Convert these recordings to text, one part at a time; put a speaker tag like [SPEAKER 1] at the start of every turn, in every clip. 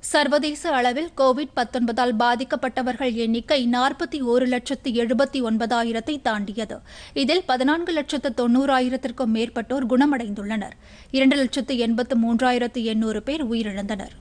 [SPEAKER 1] சர்வதேச அளவில் கோவிட் பத்தொன்பதால் பாதிக்கப்பட்டவர்கள் எண்ணிக்கை நாற்பத்தி ஒரு லட்சத்து எழுபத்தி ஒன்பதாயிரத்தை தாண்டியது இதில் பதினான்கு லட்சத்து தொன்னூறாயிரத்திற்கும் மேற்பட்டோர் குணமடைந்துள்ளனர் இரண்டு லட்சத்து எண்பத்து மூன்றாயிரத்து எண்ணூறு பேர் உயிரிழந்தனர்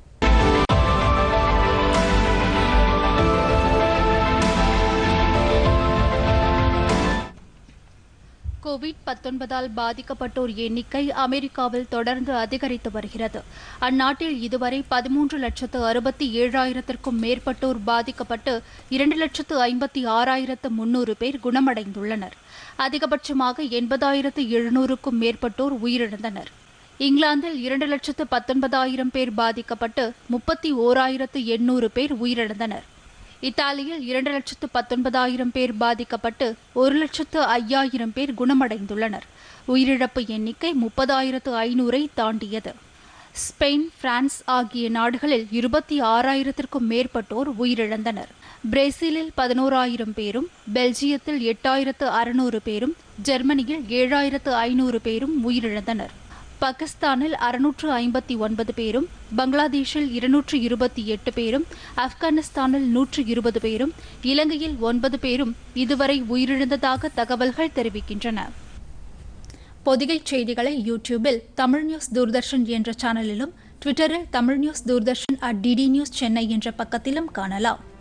[SPEAKER 1] கோவிட் பத்தொன்பதால் பாதிக்கப்பட்டோர் எண்ணிக்கை அமெரிக்காவில் தொடர்ந்து அதிகரித்து வருகிறது அந்நாட்டில் இதுவரை பதிமூன்று லட்சத்து அறுபத்தி ஏழாயிரத்திற்கும் மேற்பட்டோர் பாதிக்கப்பட்டு இரண்டு லட்சத்து ஐம்பத்தி ஆறாயிரத்து முன்னூறு பேர் குணமடைந்துள்ளனர் அதிகபட்சமாக எண்பதாயிரத்து எழுநூறுக்கும் மேற்பட்டோர் உயிரிழந்தனர் இங்கிலாந்தில் இரண்டு லட்சத்து பத்தொன்பதாயிரம் பேர் பாதிக்கப்பட்டு முப்பத்தி ஓராயிரத்து எண்ணூறு பேர் உயிரிழந்தனர் இத்தாலியில் இரண்டு லட்சத்து பத்தொன்பதாயிரம் பேர் பாதிக்கப்பட்டு ஒரு லட்சத்து ஐயாயிரம் பேர் குணமடைந்துள்ளனர் உயிரிழப்பு எண்ணிக்கை முப்பதாயிரத்து ஐநூறை தாண்டியது ஸ்பெயின் பிரான்ஸ் ஆகிய நாடுகளில் இருபத்தி ஆறாயிரத்திற்கும் மேற்பட்டோர் உயிரிழந்தனர் பிரேசிலில் பதினோராயிரம் பேரும் பெல்ஜியத்தில் எட்டாயிரத்து அறுநூறு பேரும் ஜெர்மனியில் ஏழாயிரத்து ஐநூறு பேரும் உயிரிழந்தனர் பாகிஸ்தானில் அறுநூற்று ஐம்பத்தி ஒன்பது பேரும் பங்களாதேஷில் இருநூற்று இருபத்தி எட்டு பேரும் ஆப்கானிஸ்தானில் நூற்று இருபது பேரும் இலங்கையில் ஒன்பது பேரும் இதுவரை உயிரிழந்ததாக தகவல்கள் தெரிவிக்கின்றன பொதிகைச் செய்திகளை யூடியூபில் தமிழ் நியூஸ் தூர்தர்ஷன் என்ற சேனலிலும் ட்விட்டரில் Tamil news Doordarshan at DD news Chennai என்ற பக்கத்திலும் காணலாம்